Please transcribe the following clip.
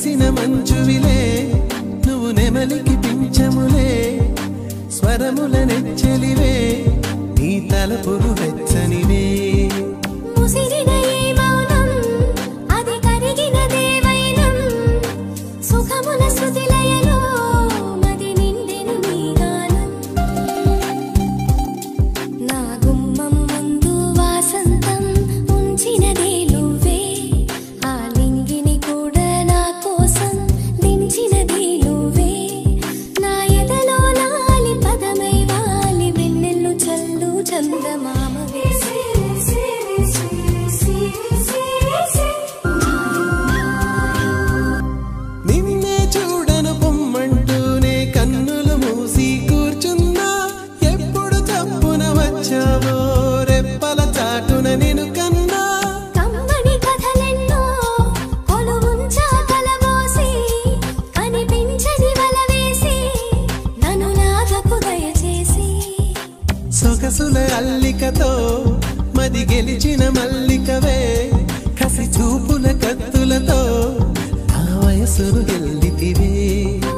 కురిసిన మంచువిలే నువ్వు నెమలికి పించములే స్వరముల నెచ్చలివే నీ తలపులు వెచ్చనివే ముసిరిన ఈ మౌనం అది కరిగిన దేవైనం సుఖముల శృతిలయలో మది నిండెను నీ గానం నా గుమ్మం ముందు వాసంతం ఉంచినదే నువ్వే ఆ లింగిని కూడా నా కోసం దించినది నువ్వే నా ఎదలో లాలి పదమై వాలి వెన్నెల్లు చల్లు చందమామవే నిన్నే చూడను పొమ్మంటూనే కన్నులు మూసి కూర్చున్నా ఎప్పుడు తప్పున వచ్చావో రెప్పల చాటున నిన్ను కన్నా కమ్మని కథలెన్నో కొలువుంచా కలబోసి కనిపించని వల వేసి నన్ను నాగకు దయచేసి సొగసుల అల్లికతో మది గెలిచిన మల్లికవే కసి చూపుల కత్తులతో ఆ వయసును గెల్లితివే